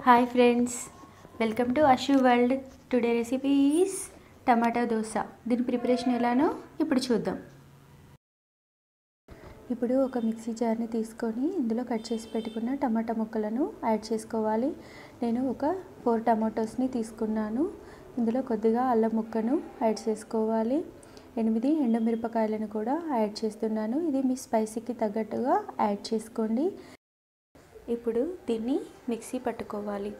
hi friends welcome to Ashu world today recipe is tomato dosa దీని preparation ఎలానో ఇప్పుడు చూద్దాం ఇప్పుడు ఒక మిక్సీ జార్ని తీసుకొని ఇందులో కట్ చేసి పెట్టుకున్న టమాటా ముక్కలను యాడ్ చేసుకోవాలి నేను ఒక ఫోర్ టమాటోస్ని తీసుకున్నాను ఇందులో కొద్దిగా అల్లం ముక్కను యాడ్ చేసుకోవాలి ఎనిమిది ఎండుమిరపకాయలను కూడా యాడ్ చేస్తున్నాను ఇది మీ స్పైసీకి తగ్గట్టుగా యాడ్ చేసుకోండి ఇప్పుడు దీన్ని మిక్సీ పట్టుకోవాలి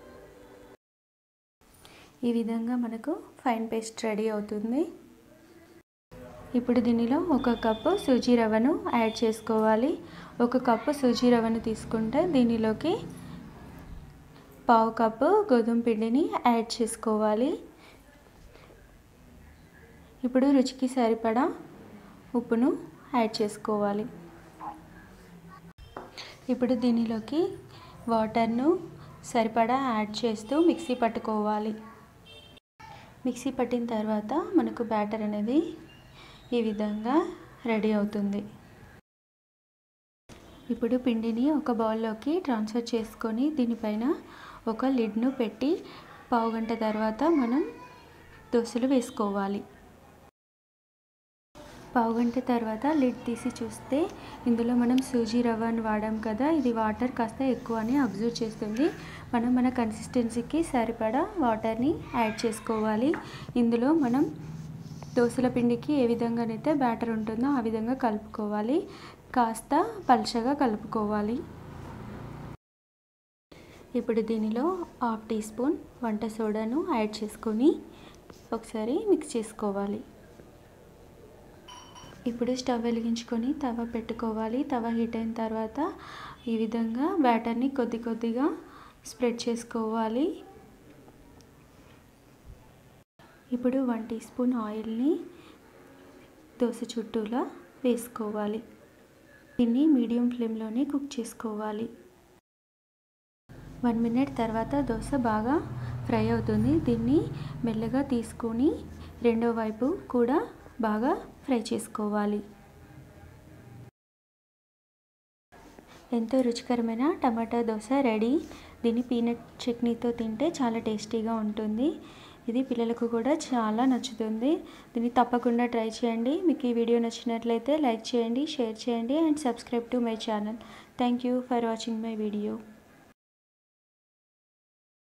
ఈ విధంగా మనకు ఫైన్ పేస్ట్ రెడీ అవుతుంది ఇప్పుడు దీనిలో ఒక కప్పు సూజీ రవ్వను యాడ్ చేసుకోవాలి ఒక కప్పు సూజీ రవ్వను తీసుకుంటే దీనిలోకి పావు కప్పు గోధుమ పిండిని యాడ్ చేసుకోవాలి ఇప్పుడు రుచికి సరిపడా ఉప్పును యాడ్ చేసుకోవాలి ఇప్పుడు దీనిలోకి వాటర్ను సరిపడా యాడ్ చేస్తూ మిక్సీ పట్టుకోవాలి మిక్సీ పట్టిన తర్వాత మనకు బ్యాటర్ అనేది ఈ విధంగా రెడీ అవుతుంది ఇప్పుడు పిండిని ఒక బౌల్లోకి ట్రాన్స్ఫర్ చేసుకొని దీనిపైన ఒక లిడ్ను పెట్టి పావు గంట తర్వాత మనం దోశలు వేసుకోవాలి పావు గంట తర్వాత లిడ్ తీసి చూస్తే ఇందులో మనం సూజీ రవ్వను వాడాం కదా ఇది వాటర్ కాస్త ఎక్కువ అని అబ్జర్వ్ చేస్తుంది మనం మన కన్సిస్టెన్సీకి సరిపడా వాటర్ని యాడ్ చేసుకోవాలి ఇందులో మనం దోశల పిండికి ఏ విధంగానైతే బ్యాటర్ ఉంటుందో ఆ విధంగా కలుపుకోవాలి కాస్త పల్చగా కలుపుకోవాలి ఇప్పుడు దీనిలో హాఫ్ టీ స్పూన్ వంట సోడాను యాడ్ చేసుకొని ఒకసారి మిక్స్ చేసుకోవాలి ఇప్పుడు స్టవ్ వెలిగించుకొని తవ పెట్టుకోవాలి తవ హీట్ అయిన తర్వాత ఈ విధంగా బ్యాటర్ని కొద్ది కొద్దిగా స్ప్రెడ్ చేసుకోవాలి ఇప్పుడు వన్ టీ స్పూన్ ఆయిల్ని దోశ చుట్టూలా వేసుకోవాలి దీన్ని మీడియం ఫ్లేమ్లోనే కుక్ చేసుకోవాలి వన్ మినిట్ తర్వాత దోశ బాగా ఫ్రై అవుతుంది దీన్ని మెల్లగా తీసుకొని రెండో వైపు కూడా బాగా ఫ్రై చేసుకోవాలి ఎంతో రుచికరమైన టమాటా దోశ రెడీ దీన్ని పీనట్ చట్నీతో తింటే చాలా టేస్టీగా ఉంటుంది ఇది పిల్లలకు కూడా చాలా నచ్చుతుంది దీన్ని తప్పకుండా ట్రై చేయండి మీకు ఈ వీడియో నచ్చినట్లయితే లైక్ చేయండి షేర్ చేయండి and subscribe to my channel thank you for watching my video